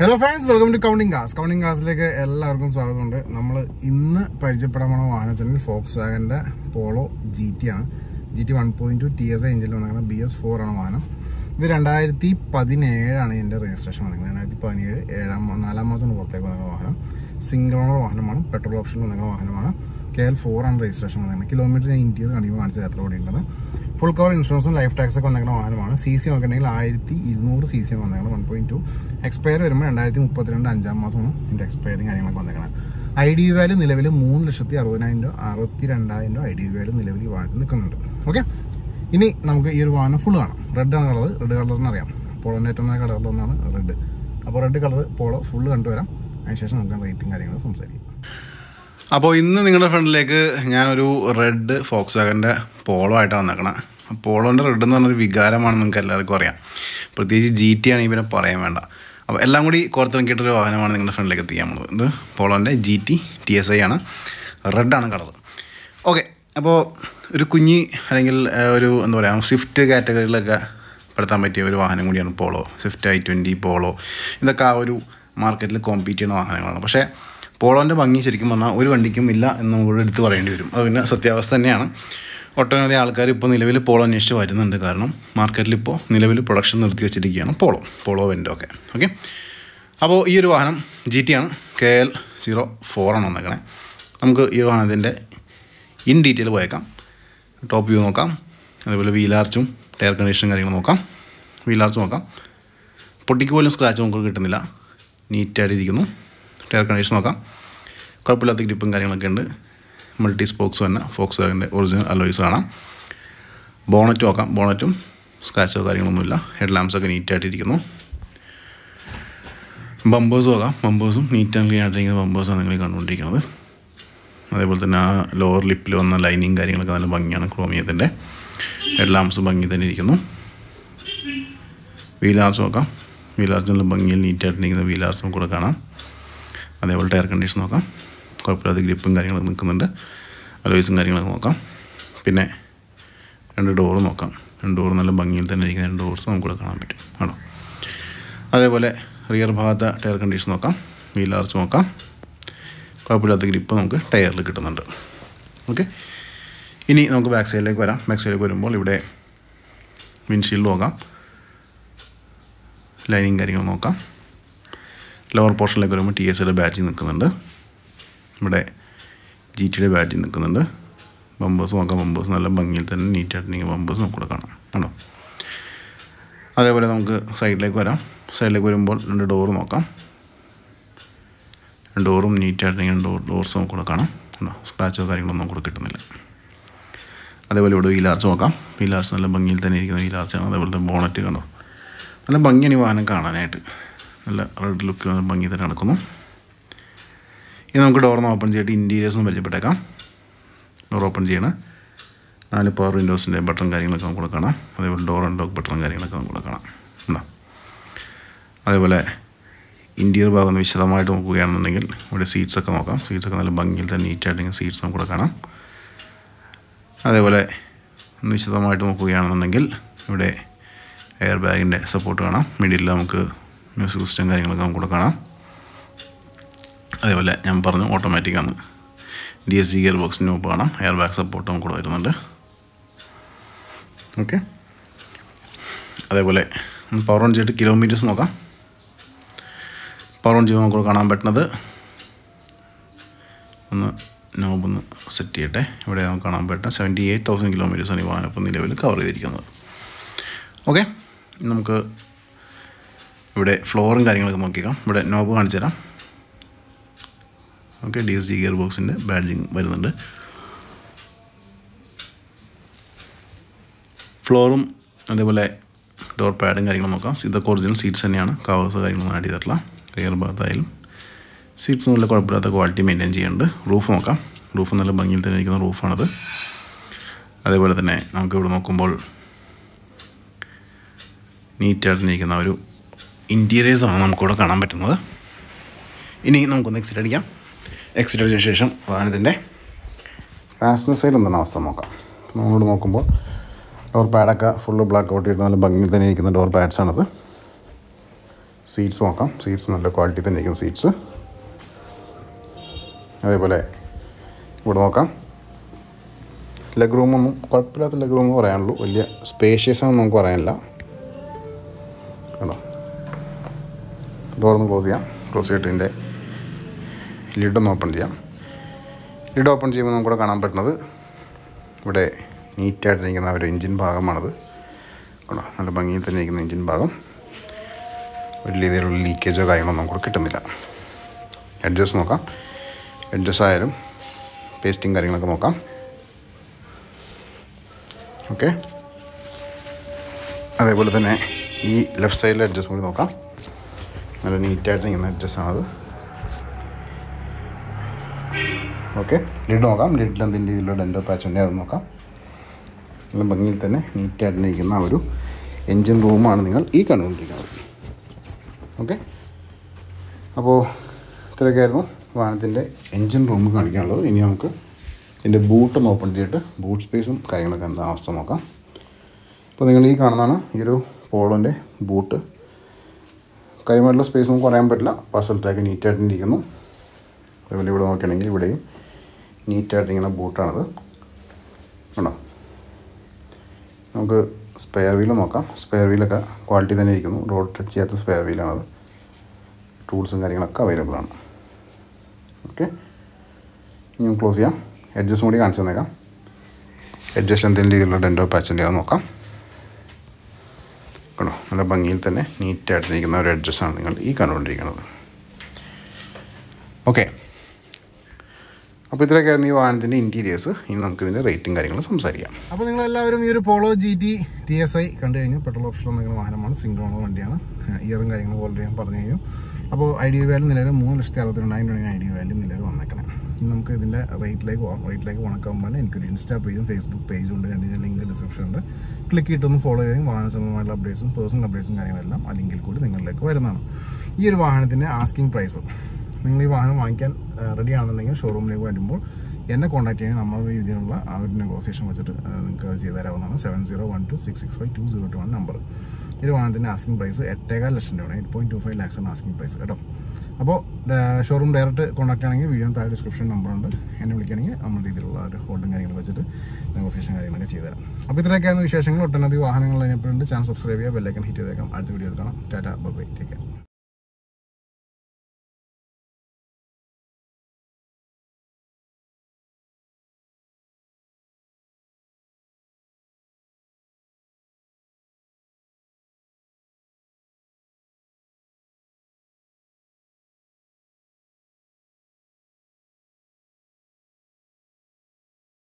hello friends welcome to counting cars counting കാസിലേക്ക് എല്ലാവർക്കും സ്വാഗതമുണ്ട് നമ്മൾ ഇന്ന് പരിചയപ്പെടാൻ പോണ വാഹനം വെച്ചാൽ ഫോക്സ് വാഗന്റെ പോളോ ജി ടി ആണ് G T one point two T S I എഞ്ചിൽ വന്നിരിക്കുന്നത് ബി എസ് ഫോർ ആണ് വാഹനം ഇത് രണ്ടായിരത്തി പതിനേഴാണ് ഇതിന്റെ രജിസ്ട്രേഷൻ വന്നിരിക്കുന്നത് രണ്ടായിരത്തി പതിനേഴ് ഏഴാം മാ- നാലാം മാസമാണ് പുറത്തേക്ക് വന്നിരുന്ന വാഹനം സിംഗിൾ ഓണർ വാഹനമാണ് പെട്രോൾ ഓപ്ഷനിൽ വന്നിരിക്കുന്ന വാഹനമാണ് കെ എൽ ഫോർ ആണ് രജിസ്ട്രേഷൻ വന്നിരിക്കുന്നത് കിലോമീറ്റർ ഇന്ത്യയിൽ കാണിക്കുമ്പോൾ കാണിച്ചത് എത്ര കൂടി ഉണ്ടെന്ന് ഫുൾ കവർ ഇൻഷുറൻസും ലൈഫ് ടാക്സ് ഒക്കെ വന്നിരിക്കുന്ന വാഹനമാണ് സി സി നോക്കുകയാണെങ്കിൽ ആയിരത്തി ഇരുന്നൂറ് സി സി വന്നിരിക്കുന്നത് വൺ പോയിന്റ് ടു എക്സ്പയർ വരുമ്പോൾ രണ്ടായിരത്തി മുപ്പത്തിരണ്ട് അഞ്ചാം മാസമാണ് ഇതിന്റെ എക്സ്പയറും കാര്യങ്ങളൊക്കെ വന്നിരിക്കുന്നത് ഐ ഡി വാല്യൂ നിലവിൽ മൂന്ന് ലക്ഷത്തി അറുപതിനായിരം രൂപ അറുപത്തി രണ്ടായിരം രൂപ ഐ ഡി വാല്യൂ നിലവിൽ ഈ വാഹനത്തിൽ നിൽക്കുന്നുണ്ട് ഓക്കെ ഇനി നമുക്ക് ഈ ഒരു വാഹനം ഫുൾ കാണാം റെഡ് ആണ് കളർ റെഡ് കളറിന് അറിയാം പോളോൻ്റെ ഏറ്റവും നല്ല കളറിലൊന്നാണ് റെഡ് അപ്പോൾ റെഡ് കളർ പോളോ ഫുള്ള് കണ്ടുവരാം അതിനുശേഷം നമുക്ക് റേറ്റും കാര്യങ്ങളും സംസാരിക്കാം അപ്പോൾ ഇന്ന് നിങ്ങളുടെ ഫ്രണ്ടിലേക്ക് ഞാനൊരു റെഡ് ഫോക്സ് വാഗൻ്റെ പോളോ ആയിട്ടാണ് വന്നേക്കണം പോളോൻ്റെ റെഡ് എന്ന് പറഞ്ഞൊരു വികാരമാണ് നിങ്ങൾക്ക് എല്ലാവർക്കും അറിയാം പ്രത്യേകിച്ച് ജി ടി ആണെങ്കിൽ പിന്നെ പറയാൻ വേണ്ട അപ്പോൾ എല്ലാം കൂടി കോർത്തിറക്കിയിട്ടൊരു വാഹനമാണ് നിങ്ങളുടെ ഫ്രണ്ടിലേക്ക് എത്തിക്കാൻ പോകുന്നത് ഇത് പോളോൻ്റെ G T T S I ആണ് റെഡാണ് കളർ ഓക്കെ അപ്പോൾ ഒരു കുഞ്ഞി അല്ലെങ്കിൽ ആ, ഒരു എന്താ പറയുക സ്വിഫ്റ്റ് കാറ്റഗറിയിലൊക്കെ പെടുത്താൻ പറ്റിയ ഒരു വാഹനം കൂടിയാണ് Polo Swift I twenty Polo ഇതൊക്കെ ആ ഒരു മാർക്കറ്റിൽ കോമ്പീറ്റ് ചെയ്യുന്ന വാഹനങ്ങളാണ് പക്ഷേ പോളോൻ്റെ ഭംഗി ശരിക്കും പറഞ്ഞാൽ ഒരു വണ്ടിക്കും ഇല്ല എന്ന് നമുക്ക് എടുത്ത് പറയേണ്ടി വരും അത് പിന്നെ സത്യാവസ്ഥ തന്നെയാണ് ഒട്ടനവധി ആൾക്കാർ ഇപ്പോൾ നിലവിൽ പോളോ അന്വേഷിച്ച് വരുന്നുണ്ട് കാരണം മാർക്കറ്റിൽ ഇപ്പോൾ നിലവിൽ പ്രൊഡക്ഷൻ നിർത്തി വെച്ചിരിക്കുകയാണ് പോളോ പോളോ വെൻ്റോ ഒക്കെ ഓക്കെ അപ്പോൾ ഈ ഒരു വാഹനം ജി ടി ആണ് കെ എൽ സീറോ ഫോറാണ് വന്നേക്കണേ നമുക്ക് ഈ ഒരു വാഹനത്തിൻ്റെ ഇൻ ഡീറ്റെയിൽ പോയേക്കാം ടോപ്പ് വ്യൂ നോക്കാം അതേപോലെ വീലാർച്ചും ടയർ കണ്ടീഷനും കാര്യങ്ങളും നോക്കാം വീലാർച്ച് നോക്കാം പൊട്ടിക്ക് പോലും സ്ക്രാച്ച് നമുക്ക് കിട്ടുന്നില്ല നീറ്റായിട്ട് ഇരിക്കുന്നു ടയർ കണ്ടീഷൻ നോക്കാം കുഴപ്പമില്ലാത്ത ഗ്രിപ്പും കാര്യങ്ങളൊക്കെ ഉണ്ട് മൾട്ടി സ്പോക്സ് തന്നെ ഫോക്സ് വാഗൻ്റെ ഒറിജിനൽ അലോയ്സ് കാണാം ബോണറ്റ് നോക്കാം ബോണറ്റും സ്ക്രാച്ചോ കാര്യങ്ങളൊന്നുമില്ല ഹെഡ് ലാമ്പ്സ് ഒക്കെ നീറ്റായിട്ടിരിക്കുന്നു ബമ്പേഴ്സ് നോക്കാം ബമ്പേഴ്സും നീറ്റ് ആൻഡ് ക്ലീൻ ആയിട്ടിരിക്കുന്ന ബമ്പേഴ്സാണ് നിങ്ങൾ ഈ കണ്ടുകൊണ്ടിരിക്കുന്നത് അതേപോലെ തന്നെ ആ ലോവർ ലിപ്പിൽ വന്ന ലൈനിങ് കാര്യങ്ങളൊക്കെ നല്ല ഭംഗിയാണ് ക്രോമിയത്തിൻ്റെ ഹെഡ് ലാമ്പ്സ് ഭംഗി തന്നെ ഇരിക്കുന്നു വീലാർസ് നോക്കാം വീലാർസ് നല്ല ഭംഗിയിൽ നീറ്റായിട്ടിരിക്കുന്ന വീലാർസും കൂടെ കാണാം അതേപോലെ ടയർ കണ്ടീഷൻ നോക്കാം കുഴപ്പമില്ലാത്ത ഗ്രിപ്പും കാര്യങ്ങളൊക്കെ നിൽക്കുന്നുണ്ട് അലോയ്സും കാര്യങ്ങളൊക്കെ നോക്കാം പിന്നെ രണ്ട് ഡോറ് നോക്കാം രണ്ട് ഡോറ് നല്ല ഭംഗിയിൽ തന്നെ ഇരിക്കുന്ന രണ്ട് ഡോർസ് നമുക്കിവിടെ കാണാൻ പറ്റും ആണോ അതേപോലെ റിയർ ഭാഗത്തെ ടയർ കണ്ടീഷൻ നോക്കാം വീലാർച്ച് നോക്കാം കുഴപ്പമില്ലാത്ത ഗ്രിപ്പ് നമുക്ക് ടയറിൽ കിട്ടുന്നുണ്ട് ഓക്കെ ഇനി നമുക്ക് ബാക്ക് സൈഡിലേക്ക് വരാം ബാക്ക് സൈഡിലേക്ക് വരുമ്പോൾ ഇവിടെ വിൻഷീൽഡ് നോക്കാം ലൈനിങ് കാര്യങ്ങൾ നോക്കാം ലോവർ പോർഷനിലേക്ക് വരുമ്പോൾ ടി എസ് സിയുടെ ബാഡ്ജ് നിൽക്കുന്നുണ്ട് ഇവിടെ ജി ടിയുടെ ബാഡ്ജ് നിൽക്കുന്നുണ്ട് ബമ്പേഴ്സ് നോക്കാം ബമ്പേഴ്സ് നല്ല ഭംഗിയിൽ തന്നെ നീറ്റായിട്ട് ബമ്പേഴ്സ് നമുക്കിവിടെ കാണാം ആണോ അതേപോലെ നമുക്ക് സൈഡിലേക്ക് വരാം സൈഡിലേക്ക് വരുമ്പോൾ രണ്ട് ഡോറ് നോക്കാം രണ്ട് ഡോറും നീറ്റായിട്ട് ഡോർ ഡോർസ് നമുക്കിവിടെ കാണാം ഉണ്ടോ സ്ക്രാച്ചോ കാര്യങ്ങളൊന്നും കൂടെ കിട്ടുന്നില്ല അതേപോലെ ഇവിടെ വീലാർച്ച് നോക്കാം വീലാർച്ച് നല്ല ഭംഗിയിൽ തന്നെ ഇരിക്കുന്ന വീലാർച്ചാണ് അതേപോലെ തന്നെ ബോണറ്റ് കണ്ടോ നല്ല ഭംഗിയാണ് ഈ വാഹനം കാണാനായിട്ട് നല്ല റെഡ് ലുക്കിൽ നല്ല ഭംഗി തന്നെ നടക്കുന്നു ഇനി നമുക്ക് ഡോറിന്ന് ഓപ്പൺ ചെയ്തിട്ട് ഇൻറ്റീരിയേഴ്സ് ഒന്ന് പരിചയപ്പെട്ടേക്കാം ഡോർ ഓപ്പൺ ചെയ്യണം നാല് പവർ വിൻഡോസിൻ്റെ ബട്ടൺ കാര്യങ്ങളൊക്കെ നമുക്ക് ഇവിടെ കാണാം അതേപോലെ ഡോർ അൺലോക്ക് ബട്ടൺ കാര്യങ്ങളൊക്കെ നമുക്ക് ഇവിടെ കാണാം എന്താ അതേപോലെ ഇൻറ്റീരിയർ ഭാഗം ഒന്ന് വിശദമായിട്ട് നോക്കുകയാണെന്നുണ്ടെങ്കിൽ ഇവിടെ സീറ്റ്സ് ഒക്കെ നോക്കാം സീറ്റ്സ് ഒക്കെ നല്ല ഭംഗിയിൽ തന്നെ നീറ്റായിട്ട് സീറ്റ്സ് നമുക്കിവിടെ കാണാം അതേപോലെ ഒന്ന് വിശദമായിട്ട് നോക്കുകയാണെന്നുണ്ടെങ്കിൽ ഇവിടെ എയർ ബാഗിൻ്റെ സപ്പോർട്ട് കാണാം മിഡിൽ നമുക്ക് മ്യൂസിക് സിസ്റ്റം കാര്യങ്ങളൊക്കെ നമുക്കിവിടെ കാണാം അതേപോലെ ഞാൻ പറഞ്ഞു ഓട്ടോമാറ്റിക്കാണ് ഡി എസ് ജി ഗിയർ ബോക്സിന് മുമ്പ് കാണാം എയർ ബാഗ് സപ്പോർട്ട് നമുക്കിവിടെ വരുന്നുണ്ട് ഓക്കെ അതേപോലെ പവർ ഓൺ ചെയ്തിട്ട് കിലോമീറ്റേഴ്സ് നോക്കാം പവർ ഓൺ ചെയ്യുമ്പോൾ നമുക്ക് കാണാൻ പറ്റുന്നത് ഒന്ന് നോബ് ഒന്ന് സെറ്റ് ചെയ്യട്ടെ ഇവിടെ നമുക്ക് കാണാൻ പറ്റുന്ന സെവൻറ്റി എയ്റ്റ് തൗസൻഡ് കിലോമീറ്റേഴ്സാണ് ഈ വാഹനം ഇപ്പോൾ നിലവിൽ കവർ ചെയ്തിരിക്കുന്നത് ഓക്കെ നമുക്ക് ഇവിടെ ഫ്ലോറും കാര്യങ്ങളൊക്കെ നോക്കിക്കാം ഇവിടെ നോബ് കാണിച്ചു തരാം okay D S G gear ബോക്സിൻ്റെ ബാഡ്ജിങ് വരുന്നുണ്ട് ഫ്ലോറും അതേപോലെ ഡോർ പാഡും കാര്യങ്ങളും നോക്കാം ഇതൊക്കെ ഒറിജിനൽ സീറ്റ്സ് തന്നെയാണ് കവേഴ്സ് കാര്യങ്ങളൊന്നും ആഡ് ചെയ്തിട്ടില്ല റിയർ ഭാഗത്തായാലും സീറ്റ്സ് നല്ല കുഴപ്പമില്ലാത്ത ക്വാളിറ്റി മെയിൻറ്റെയിൻ ചെയ്യുന്നുണ്ട് റൂഫ് നോക്കാം റൂഫ് നല്ല ഭംഗിയിൽ തന്നെ ഇരിക്കുന്ന റൂഫാണത് അതേപോലെ തന്നെ നമുക്ക് ഇവിടെ നോക്കുമ്പോൾ നീറ്റായിട്ട് ഇരിക്കുന്ന ഒരു ഇൻറ്റീരിയേഴ്സാണ് നമുക്കിവിടെ കാണാൻ പറ്റുന്നത് ഇനി നമുക്കൊന്ന് എക്സിറ്റ് അടിക്കാം എക്സിറ്റ് അടിച്ചതിന് ശേഷം വാഹനത്തിൻ്റെ പാസഞ്ചർ സൈഡ് എന്താണ് അവസ്ഥ നോക്കാം നമ്മളിവിടെ നോക്കുമ്പോൾ ഡോർ പാഡൊക്കെ ഫുള്ള് ബ്ലാക്ക് ഔട്ട് ചെയ്തിട്ട് നല്ല ഭംഗിയിൽ തന്നെ ഇരിക്കുന്ന ഡോർ പാഡ്സാണത് സീറ്റ്സ് നോക്കാം സീറ്റ്സ് നല്ല ക്വാളിറ്റി തന്നെ ഇരിക്കുന്ന സീറ്റ്സ് അതേപോലെ ഇവിടെ നോക്കാം ലെഗ് റൂമൊന്നും കുഴപ്പമില്ലാത്ത ലെഗ് റൂം പറയാനുള്ളൂ വലിയ സ്പേഷ്യസ് ആണെന്ന് നമുക്ക് പറയാനില്ല കേട്ടോ ഡോറൊന്ന് ക്ലോസ് ചെയ്യാം ക്ലോസ് ചെയ്തിട്ട് ഇതിൻ്റെ ലിഡൊന്ന് ഓപ്പൺ ചെയ്യാം ലിഡ് ഓപ്പൺ ചെയ്യുമ്പോൾ നമുക്കിവിടെ കാണാൻ പറ്റുന്നത് ഇവിടെ നീറ്റായിട്ടിരിക്കുന്ന ഒരു എൻജിൻ ഭാഗമാണത് കണ്ടോ നല്ല ഭംഗിയിൽ തന്നെ ഇരിക്കുന്ന എൻജിൻ ഭാഗം ഒരു രീതിയിലുള്ള ലീക്കേജോ കാര്യങ്ങളോ നമുക്ക് കിട്ടുന്നില്ല എഡ്ജസ് നോക്കാം എഡ്ജസ് ആയാലും പേസ്റ്റിങ് കാര്യങ്ങളൊക്കെ നോക്കാം ഓക്കെ അതേപോലെ തന്നെ ഈ ലെഫ്റ്റ് സൈഡിലെ അഡ്ജസ്റ്റ് കൂടി നോക്കാം നല്ല നീറ്റായിട്ട് നിൽക്കുന്ന അഡ്ജസ്റ്റ് ആണത് ഓക്കെ ലിഡ് നോക്കാം ലിഡിൽ എന്തെങ്കിലും രീതിയിലുള്ള ഡെൻറ്റോ പാച്ച് ഉണ്ടെങ്കിൽ അത് നോക്കാം നല്ല ഭംഗിയിൽ തന്നെ നീറ്റായിട്ട് ഇരിക്കുന്ന ആ ഒരു എൻജിൻ റൂമാണ് നിങ്ങൾ ഈ കണ്ടുകൊണ്ടിരിക്കുന്നത് ഓക്കെ അപ്പോൾ ഇത്രയൊക്കെയായിരുന്നു വാഹനത്തിൻ്റെ എൻജിൻ റൂം കാണിക്കാനുള്ളത് ഇനി നമുക്ക് ഇതിൻ്റെ ബൂട്ടൊന്ന് ഓപ്പൺ ചെയ്തിട്ട് ബൂട്ട് സ്പേസും കാര്യങ്ങളൊക്കെ എന്താ അവസ്ഥ നോക്കാം ഇപ്പോൾ നിങ്ങൾ ഈ കാണുന്നതാണ് ഈ ഒരു പോളോൻ്റെ ബൂട്ട് കാര്യമായിട്ടുള്ള സ്പേസ് നമുക്ക് പറയാൻ പറ്റില്ല പാസൽ ടാക്ക് നീറ്റായിട്ട് ഇരിക്കുന്നു അതേപോലെ ഇവിടെ നോക്കുകയാണെങ്കിൽ ഇവിടെയും നീറ്റായിട്ടിരിക്കുന്ന ബൂട്ടാണത് കണ്ടോ നമുക്ക് സ്പെയർ വീല് നോക്കാം സ്പെയർ വീലൊക്കെ ക്വാളിറ്റി തന്നെ ഇരിക്കുന്നു റോഡ് ടച്ച് ചെയ്യാത്ത സ്പെയർ വീലാണത് ടൂൾസും കാര്യങ്ങളൊക്കെ അവൈലബിൾ ആണ് ഓക്കെ ഇനി നമുക്ക് ക്ലോസ് ചെയ്യാം എഡ്ജസും കൂടി കാണിച്ചു തന്നേക്കാം എഡ്ജസ്റ്റിൽ എന്തെങ്കിലും രീതിയിലുള്ള ഡെൻറ്റോ പാച്ചിൻ്റെ അത് നോക്കാം കണ്ടോ നല്ല ഭംഗിയിൽ തന്നെ നീറ്റായിട്ടിരിക്കുന്ന ഒരു എഡ്ജസ്സാണ് നിങ്ങൾ ഈ കണ്ടുകൊണ്ടിരിക്കുന്നത് ഓക്കെ അപ്പോൾ ഇത്രയൊക്കെയായിരുന്നു ഈ വാഹനത്തിൻ്റെ ഇൻറ്റീരിയേഴ്സ് ഇനി നമുക്കിതിൻ്റെ റേറ്റും കാര്യങ്ങളും സംസാരിക്കാം അപ്പോൾ നിങ്ങൾ എല്ലാവരും ഈ ഒരു Polo G T T S I കണ്ടു കഴിഞ്ഞു പെട്രോൾ ഓപ്ഷൻ നിങ്ങളുടെ വാഹനമാണ് സിംഗിൾ ഓണർ വണ്ടിയാണ് ഇയറും കാര്യങ്ങളും ഓൾറെഡി ഞാൻ പറഞ്ഞു കഴിഞ്ഞു അപ്പോൾ ഐ ഡി വാല്യൂ നിലവിൽ മൂന്ന് ലക്ഷത്തി അറുപത്തി രണ്ടായിരം രൂപയാണ് ഐ ഡി വാല്യൂ നിലവിൽ വന്നേക്കണം ഇനി നമുക്ക് ഇതിൻ്റെ റേറ്റിലേക്ക് പോകാം റേറ്റിലേക്ക് പോകണക്കാകുമ്പോൾ എനിക്കൊരു ഇൻസ്റ്റാ പേജും ഫേസ്ബുക്ക് പേജും ഉണ്ട് രണ്ടിൻ്റെ ലിങ്ക് ഡിസ്ക്രിപ്ഷൻ ഉണ്ട് ക്ലിക്ക് ചെയ്തിട്ടൊന്ന് ഫോളോ ചെയ്യും വാഹന സംബന്ധമായിട്ടുള്ള അപ്ഡേറ്റ്സും പേഴ്സണൽ അപ്ഡേറ്റ്സും കാര്യങ്ങളെല്ലാം ആ ലിങ്കിൽ കൂടി നിങ്ങളിലേക്ക് വരുന്നതാണ് ഈ ഒരു വാഹനത്തിൻ്റെ ആസ്കിംഗ് പ്രൈസ് നിങ്ങൾ ഈ വാഹനം വാങ്ങിക്കാൻ റെഡി ആണെന്നുണ്ടെങ്കിൽ ഷോറൂമിലേക്ക് വരുമ്പോൾ എന്നെ കോൺടാക്ട് ചെയ്യാൻ നമ്മുടെ രീതിയിലുള്ള ആ ഒരു നെഗോസിയേഷൻ വെച്ചിട്ട് ആ, നിങ്ങൾക്ക് അത് ചെയ്തു തരാവുന്നതാണ് seven zero one two six six five two zero two one number ഈ ഒരു വാഹനത്തിൻ്റെ ആസ്കിംഗ് പ്രൈസ് എട്ടേകാൽ ലക്ഷം രൂപയാണ് eight point two five lakhs ആണ് ആസ്കിംഗ് പ്രൈസ് കേട്ടോ അപ്പോൾ ഷോറൂം ഡയറക്റ്റ് കോൺടാക്ട് ആണെങ്കിൽ വീഡിയോ താഴെ ഡിസ്ക്രിപ്ഷൻ നമ്പറുണ്ട് എന്നെ വിളിക്കുകയാണെങ്കിൽ നമ്മുടെ രീതിയിലുള്ള ഒരു ഹോൾഡും കാര്യങ്ങൾ വെച്ചിട്ട് നെഗോസിയേഷൻ കാര്യങ്ങളൊക്കെ ചെയ്തു തരാം അപ്പോൾ ഇത്രയൊക്കെയാണ് വിശേഷങ്ങൾ ഒട്ടനവധി വാഹനങ്ങൾ കഴിഞ്ഞപ്പോഴുണ്ട് ചാനൽ സബ്സ്ക്രൈബ് ചെയ്യുക ബെല്ലൈക്കൻ ഹിറ്റ് ചെയ്തേക്കാം അടുത്ത വീഡിയോ കാണാം ടാറ്റ ബൈ ടേക്ക് കെയർ